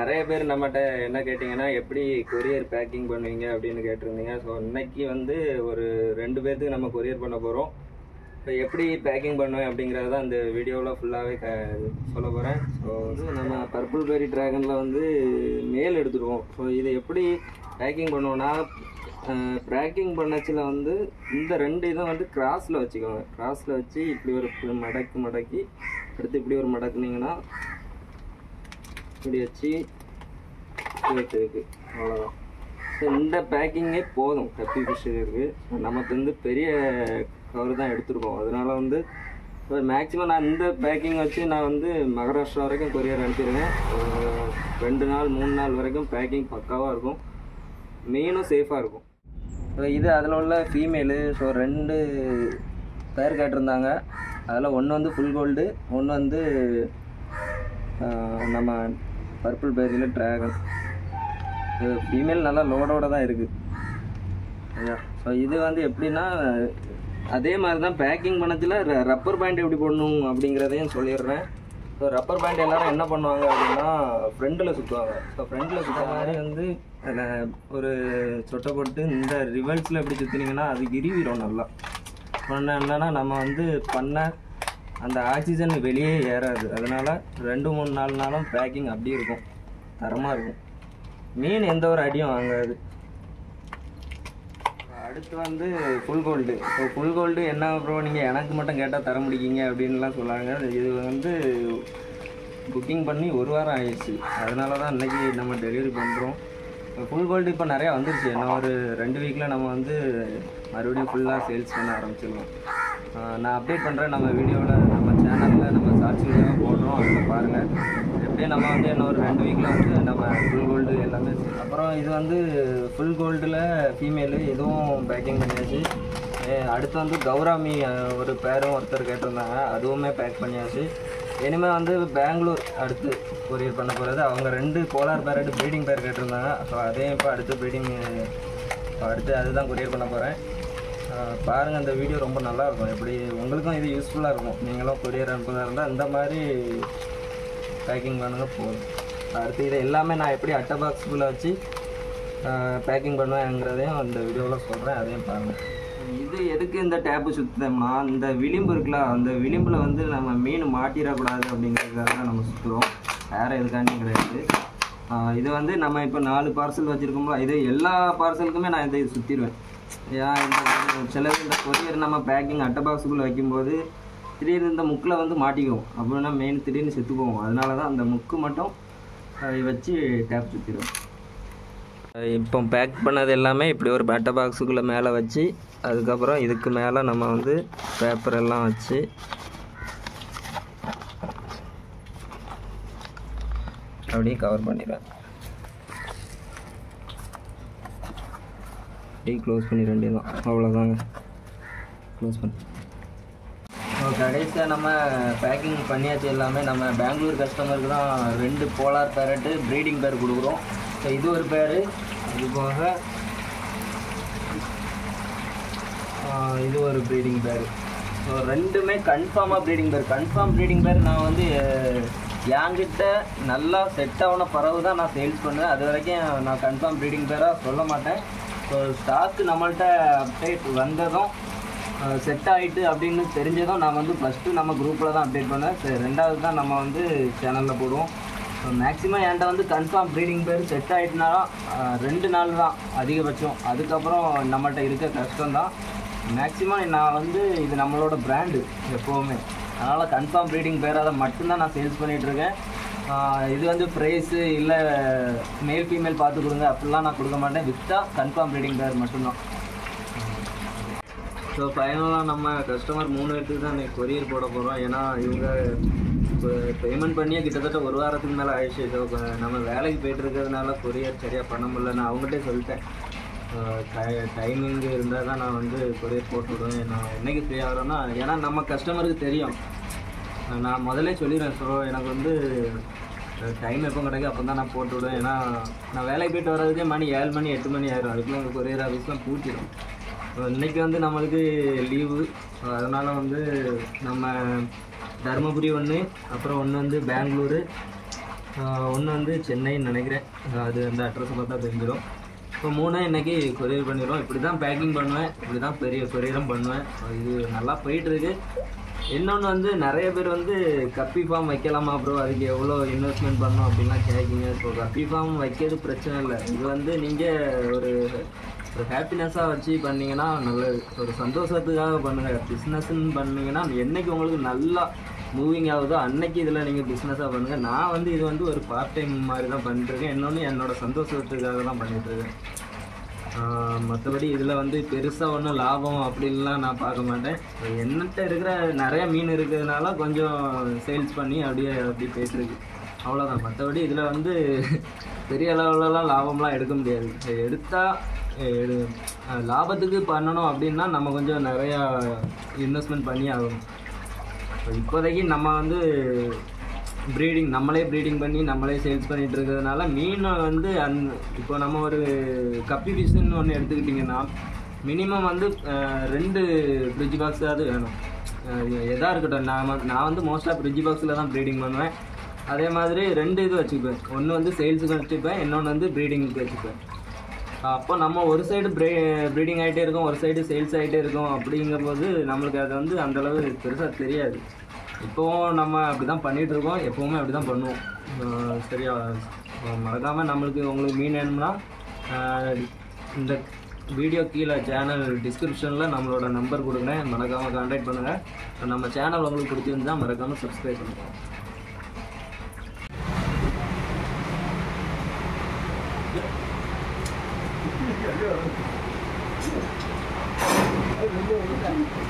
நிறைய பேர் நம்மகிட்ட என்ன கேட்டிங்கன்னா எப்படி கொரியர் பேக்கிங் பண்ணுவீங்க அப்படின்னு கேட்டிருந்தீங்க ஸோ இன்னைக்கு வந்து ஒரு ரெண்டு பேர்த்துக்கு நம்ம கொரியர் பண்ண போகிறோம் இப்போ எப்படி பேக்கிங் பண்ணுவேன் அப்படிங்கிறத தான் இந்த வீடியோவில் ஃபுல்லாகவே க சொல்ல போகிறேன் ஸோ வந்து நம்ம பர்பிள் பெரி ட்ராகனில் வந்து மேல் எடுத்துருவோம் ஸோ இதை எப்படி பேக்கிங் பண்ணுவோம்னா பேக்கிங் பண்ணச்சில் வந்து இந்த ரெண்டு இதை வந்து கிராஸில் வச்சுக்கோங்க கிராஸில் வச்சு இப்படி ஒரு இப்படி மடக்கி மடக்கி அடுத்து இப்படி ஒரு மடக்குனீங்கன்னா இப்படி வச்சு வச்சிருக்கு அவ்வளோதான் ஸோ இந்த பேக்கிங்கே போதும் கப்பி ஃபிஷ் இருக்குது நமக்கு வந்து பெரிய கவர் தான் எடுத்திருக்கோம் அதனால வந்து இப்போ மேக்ஸிமம் நான் இந்த பேக்கிங் வச்சு நான் வந்து மகாராஷ்டிரா வரைக்கும் கொரியர் அனுப்பிடுவேன் ஒரு ரெண்டு நாள் மூணு நாள் வரைக்கும் பேக்கிங் பக்காவாக இருக்கும் மீனும் சேஃபாக இருக்கும் ஸோ இது அதில் உள்ள ஃபீமேலு ஸோ ரெண்டு பேர் கேட்டிருந்தாங்க அதில் ஒன்று வந்து ஃபுல் கோல்டு ஒன்று வந்து ஆஹ், நம்ம பர்பிள் பேரியில் ட்ராகன் ஃபீமேல் நல்லா லோடோட தான் இருக்குது ஐயா ஸோ இது வந்து எப்படின்னா அதே மாதிரி தான் பேக்கிங் பண்ணதில் ரப்பர் பேண்ட் எப்படி போடணும் அப்படிங்கிறதையும் சொல்லிடுறேன் ஸோ ரப்பர் பேண்ட் எல்லாரும் என்ன பண்ணுவாங்க அப்படின்னா ஃப்ரண்டில் சுற்றுவாங்க ஸோ ஃப்ரண்டில் சுற்றுற மாதிரி வந்து அதில் ஒரு சொட்டை போட்டு இந்த ரிவல்ஸில் எப்படி சுற்றினீங்கன்னா அது இரிவிடும் நல்லா பண்ண என்னன்னா நம்ம வந்து பண்ண அந்த ஆக்சிஜன் வெளியே ஏறாது அதனால் ரெண்டு மூணு நாலு நாளும் பேக்கிங் அப்படியே இருக்கும் தரமாக இருக்கும் மீன் எந்த ஒரு அடியும் வாங்காது அடுத்து வந்து ஃபுல் கோல்டு இப்போ ஃபுல் கோல்டு என்ன ப்ரோ நீங்கள் எனக்கு மட்டும் கேட்டால் தர முடியுங்க அப்படின்லாம் சொன்னாங்க இது வந்து புக்கிங் பண்ணி ஒரு வாரம் ஆயிடுச்சு அதனால தான் இன்னைக்கு நம்ம டெலிவரி பண்ணுறோம் ஃபுல் கோல்டு இப்போ நிறையா வந்துருச்சு இன்னும் ஒரு ரெண்டு வீக்கில் நம்ம வந்து மறுபடியும் ஃபுல்லாக சேல்ஸ் பண்ண ஆரம்பிச்சிடலாம் ஆஹ் நான் அப்டேட் பண்ணுறேன் நம்ம வீடியோவில் நம்ம சேனலில் நம்ம ஷார்ட்ஸ் வீடியோவாக போடுறோம் அதில் பாருங்கள் எப்படியும் நம்ம வந்து இன்னும் ஒரு ரெண்டு வீக்கில் வந்து நம்ம ஃபுல் கோல்டு எல்லாமே அப்புறம் இது வந்து ஃபுல் கோல்டில் ஃபீமேலு இதுவும் பேக்கிங் பண்ணியாச்சு ஏ- அடுத்து வந்து கௌராமி அஹ், ஒரு பேரும் ஒருத்தர் கேட்டிருந்தாங்க அதுவுமே பேக் பண்ணியாச்சு இனிமேல் வந்து பெங்களூர் அடுத்து கொரியர் பண்ண போகிறது அவங்க ரெண்டு போலார் பேரட் ப்ரீடிங் பேர் கேட்டிருந்தாங்க ஸோ அதையும் இப்போ அடுத்து ப்ரீடிங் அடுத்து அதுதான் கொரியர் பண்ண போகிறேன் பாருங்கள் இந்த வீடியோ ரொம்ப நல்லா இருக்கும் எப்படி உங்களுக்கும் இது யூஸ்ஃபுல்லாக இருக்கும் நீங்களும் கொரியர் அனுப்புறதா இருந்தால் இந்த மாதிரி பேக்கிங் பண்ணுங்க போதும் அடுத்து இதை எல்லாமே நான் எப்படி அட்டை பாக்ஸுக்குள்ளே வச்சு பேக்கிங் பண்ணுவேங்கிறதையும் அந்த வீடியோவில் சொல்கிறேன் அதையும் பாருங்கள் இது எதுக்கு இந்த டேப்பு சுற்றுதோம்னா இந்த விளிம்பு இருக்குல்ல அந்த விளிம்பில் வந்து நம்ம மீன் மாட்டிடக்கூடாது அப்படிங்கிறதுக்காக தான் நம்ம சுற்றுறோம் வேறு எதுக்காண்டியும் கிடையாது ஆஹ் இது வந்து நம்ம இப்போ நாலு பார்சல் வச்சுருக்கோம்ல இது எல்லா பார்சலுக்குமே நான் இதை சுற்றிடுவேன் ஏன் இந்த சிலது இந்த கொரியர் நம்ம பேக்கிங் அட்டை பாக்ஸுக்குள்ளே வைக்கும்போது திடீர்னு இந்த முக்கில் வந்து மாட்டிக்குவோம் அப்படின்னா மெயின் திடீர்னு செத்து போவோம் அதனால தான் அந்த முக்கு மட்டும் ஆஹ் வச்சு டேப் சுற்றிடுவோம் இப்போ பேக் பண்ணது எல்லாமே இப்படி ஒரு அட்டை பாக்ஸுக்குள்ளே மேலே வச்சு அதுக்கப்புறம் இதுக்கு மேலே நம்ம வந்து பேப்பர் எல்லாம் வச்சு அப்படியே கவர் பண்ணிடுவேன் அப்படியே க்ளோஸ் பண்ணி ரெண்டே தான் அவ்வளோதாங்க க்ளோஸ் பண்ணி ஸோ கடைசியாக நம்ம பேக்கிங் பண்ணியாச்சு எல்லாமே நம்ம பெங்களூர் கஸ்டமருக்கு தான் ரெண்டு போலார் பேரட்டு ப்ரீடிங் பேர் கொடுக்குறோம் ஸோ இது ஒரு பேர் இது போக ஆஹ் இது ஒரு ப்ரீடிங் பேர் ஸோ ரெண்டுமே கன்ஃபார்மாக ப்ரீடிங் பேர் கன்ஃபார்ம் ப்ரீடிங் பேர் நான் வந்து அஹ், என்கிட்ட நல்லா செட் ஆன பறவை தான் நான் சேல்ஸ் பண்ணுவேன் அது வரைக்கும் நான் கன்ஃபார்ம் ப்ரீடிங் பேராக சொல்ல மாட்டேன் ஸோ ஸ்டாக்கு நம்மள்ட்ட அப்டேட் வந்ததும் செட் ஆகிட்டு அப்படின்னு தெரிஞ்சதும் நான் வந்து ஃபஸ்ட்டு நம்ம குரூப்பில் தான் அப்டேட் பண்ணேன் சரி ரெண்டாவது தான் நம்ம வந்து சேனலில் போடுவோம் மேக்ஸிமம் என்கிட்ட வந்து கன்ஃபார்ம் ப்ரீடிங் பேர் செட் ஆகிட்டுனா ரெண்டு நாள் தான் அதிகபட்சம் அதுக்கப்புறம் நம்மள்ட்ட இருக்க கஷ்டம் தான் மேக்ஸிமம் நான் வந்து இது நம்மளோட பிராண்டு எப்போவுமே அதனால் கன்ஃபார்ம் ப்ரீடிங் பேராக மட்டும்தான் நான் சேல்ஸ் பண்ணிகிட்ருக்கேன் இது வந்து ப்ரைஸு இல்லை மேல் ஃபீமேல் பார்த்து கொடுங்க அப்படிலாம் நான் கொடுக்க மாட்டேன் வித்தா கன்ஃபார்ம் ப்ரீடிங் பேர் மட்டும்தான் ஸோ ஃபைனலாக நம்ம கஸ்டமர் மூணு பேர்த்துக்கு தான் இன்னைக்கு கொரியர் போட போகிறோம் ஏன்னா இவங்க இப்போ பேமெண்ட் பண்ணியே கிட்டத்தட்ட ஒரு வாரத்துக்கு மேலே ஆயிடுச்சு ஸோ நம்ம வேலைக்கு போயிட்டு இருக்கிறதுனால கொரியர் சரியாக பண்ண முடியல நான் அவங்ககிட்டே சொல்லிட்டேன் டைமிங் இருந்தால் தான் நான் வந்து கொரியர் போட்டு விடுவேன் நான் என்னைக்கு ஃப்ரீ ஆகிறேன்னா ஏன்னா நம்ம கஸ்டமருக்கு தெரியும் நான் முதல்ல சொல்லிடுவேன் ஸோ எனக்கு வந்து டைம் எப்போ கிடைக்கும் அப்போ தான் நான் போட்டு விடுவேன் ஏன்னா நான் வேலைக்கு போயிட்டு வர்றதுக்கே மணி ஏழு மணி எட்டு மணி ஆயிரும் அதுக்குள்ள எங்கள் கொரியர் ஆஃபீஸ்லாம் பூட்டிடும் இன்னைக்கு வந்து நம்மளுக்கு லீவு அதனால் வந்து நம்ம தருமபுரி ஒன்று அப்புறம் ஒன்று வந்து பெங்களூரு ஒன்று வந்து சென்னைன்னு நினைக்கிறேன் அது அந்த அட்ரஸ் பார்த்தா தெரிஞ்சிடும் இப்போ மூணு இன்னைக்கு கொரியர் பண்ணிடுவோம் இப்படி தான் பேக்கிங் பண்ணுவேன் இப்படி தான் பெரிய கொரியரும் பண்ணுவேன் இது நல்லா போயிட்டுருக்கு இன்னொன்று வந்து நிறைய பேர் வந்து கப்பி ஃபார்ம் வைக்கலாமா ப்ரோ அதுக்கு எவ்வளோ இன்வெஸ்ட்மெண்ட் பண்ணணும் அப்படின்லாம் கேட்குங்க ஸோ கப்பி ஃபார்ம் வைக்கிறது பிரச்சனை இல்லை இது வந்து நீங்கள் ஒரு ஒரு ஹாப்பினஸ்ஸாக வச்சு பண்ணீங்கன்னா நல்லது ஒரு சந்தோஷத்துக்காக பண்ணுங்கள் பிஸ்னஸ்ன்னு பண்ணீங்கன்னா என்னைக்கு உங்களுக்கு நல்லா மூவிங் ஆகுதோ அன்னைக்கு இதில் நீங்கள் பிஸ்னஸாக பண்ணுங்கள் நான் வந்து இது வந்து ஒரு பார்ட் டைம் மாதிரி தான் பண்ணிட்டுருக்கேன் இன்னொன்று என்னோட சந்தோஷத்துக்காக தான் பண்ணிகிட்ருக்கேன் மற்றபடி இதில் வந்து பெருசாக ஒன்றும் லாபம் அப்படின்லாம் நான் பார்க்க மாட்டேன் என்னட்ட இருக்கிற நிறைய மீன் இருக்கிறதுனால கொஞ்சம் சேல்ஸ் பண்ணி அப்படியே அப்படி போயிட்டுருக்கு அவ்வளோதான் மற்றபடி இதில் வந்து பெரிய அளவுலலாம் லாபம்லாம் எடுக்க முடியாது எடுத்தால் எடு அஹ் லாபத்துக்கு பண்ணணும் அப்படின்னா நம்ம கொஞ்சம் நிறையா இன்வெஸ்ட்மெண்ட் பண்ணி ஆகணும் இப்போ இப்போதைக்கு நம்ம வந்து ப்ரீடிங் நம்மளே ப்ரீடிங் பண்ணி நம்மளே சேல்ஸ் பண்ணிட்டு இருக்கிறதுனால மீனை வந்து அந் இப்போ நம்ம ஒரு கப்பி ஃபிஷ்ஷுன்னு ஒன்று எடுத்துக்கிட்டிங்கன்னா மினிமம் வந்து அஹ், ரெண்டு ஃப்ரிட்ஜ் பாக்ஸாவது வேணும் அஹ், எதா இருக்கட்டும் நான் வந்து- நான் வந்து மோஸ்ட்டாக ஃப்ரிட்ஜ் பாக்ஸில் தான் ப்ரீடிங் பண்ணுவேன் அதே மாதிரி ரெண்டு இது வச்சுப்பேன் ஒன்று வந்து சேல்ஸுக்கு வச்சுப்பேன் இன்னொன்று வந்து ப்ரீடிங்க்கு வச்சுப்பேன் அப்போ நம்ம ஒரு சைடு ப்ரீ ப்ரீடிங் ஆகிட்டே இருக்கும் ஒரு சைடு சேல்ஸ் ஆகிட்டே இருக்கும் அப்படிங்கும்போது நம்மளுக்கு அது வந்து அந்த அளவு பெருசாக தெரியாது இப்போவும் நம்ம அப்படி தான் பண்ணிகிட்டு இருக்கோம் எப்போவுமே அப்படி தான் பண்ணுவோம் ஆஹ் சரியா மறக்காமல் நம்மளுக்கு உங்களுக்கு மீன் வேணும்னா ஆஹ் இந்த வீடியோ கீழே சேனல் டிஸ்கிரிப்ஷனில் நம்மளோட நம்பர் கொடுங்க மறக்காமல் கான்டாக்ட் பண்ணுங்கள் நம்ம சேனல் உங்களுக்கு பிடிச்சிருந்தா மறக்காமல் சப்ஸ்கிரைப் பண்ணுங்கள் அது ரொம்ப